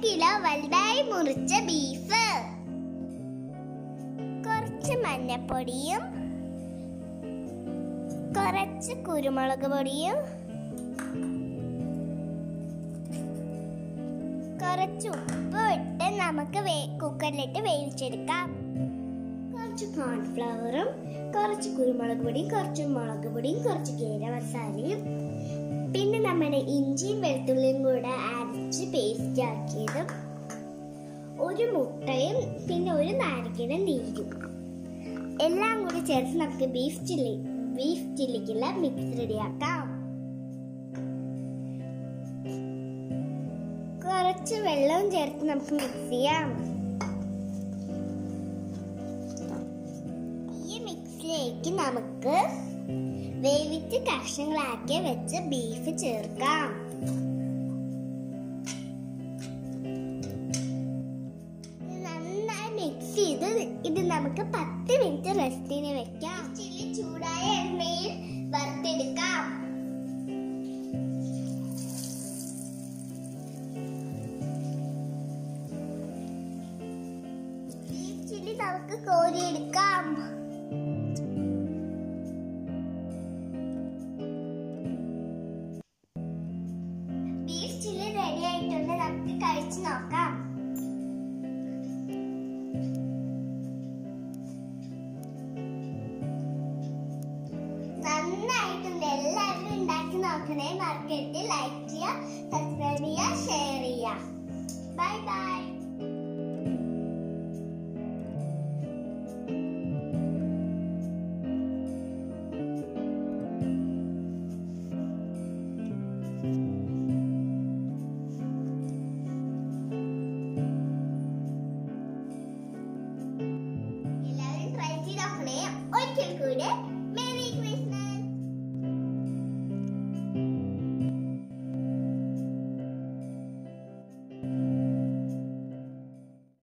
kilo വലുതായി മുറിച്ച beef കുറച്ച് മഞ്ഞപ്പൊടിയും കുറച്ച് കുരുമുളക് പൊടിയും കുറച്ച് ഉപ്പ് ഇട്ട് നമുക്ക് വേ- കുക്കറിലിട്ട് വേവിച്ചെടുക്കാം കുറച്ച് കോൺഫ്ലവറും കുറച്ച് കുരുമുളക് പൊടിയും കുറച്ച് മുളക് പൊടിയും കുറച്ച് ഗീര മസാലയും പിന്നെ നമ്മുടെ ഇഞ്ചിയും വെളുത്തുള്ളിയും കൂടെ അരച്ച് പേസ്റ്റ് ആക്കിയതും ഒരു മുട്ടയും പിന്നെ ഒരു നാരങ്ങയുടെ നീരും എല്ലാം കൂടി ചേർത്ത് നമുക്ക് ബീഫ് ചില്ലി ബീഫ് ചില്ലിക്കുള്ള മിക്സ് റെഡിയാക്കാം കുറച്ച് വെള്ളവും ചേർത്ത് നമുക്ക് മിക്സ് ചെയ്യാം ഈ മിക്സിലേക്ക് നമുക്ക് വേവിച്ച് കഷ്ണങ്ങളാക്കി വെച്ച് ബീഫ് ചേർക്കാം ഇത് നന്നായി മിക്സ് ചെയ്ത് ഇത് നമുക്ക് പത്ത് മിനിറ്റ് റെസ്റ്റിന് വെക്കാം ചില്ലി ചൂടായ എണ്ണയിൽ വറുത്തെടുക്കാം ബീഫ് ചില്ലി നമുക്ക് കോരിയെടുക്കാം ബീഫ് ചില്ലി റെഡി ആയിട്ടുണ്ട് നമുക്ക് കഴിച്ചു നോക്കാം നന്നായിട്ടുണ്ട് എല്ലാവരും ഉണ്ടാക്കി നോക്കണേ മറക്കരുത് ലൈക്ക് ചെയ്യുക സബ്സ്ക്രൈബ് ചെയ്യുക ഷെയർ ചെയ്യുക ബൈ ബൈ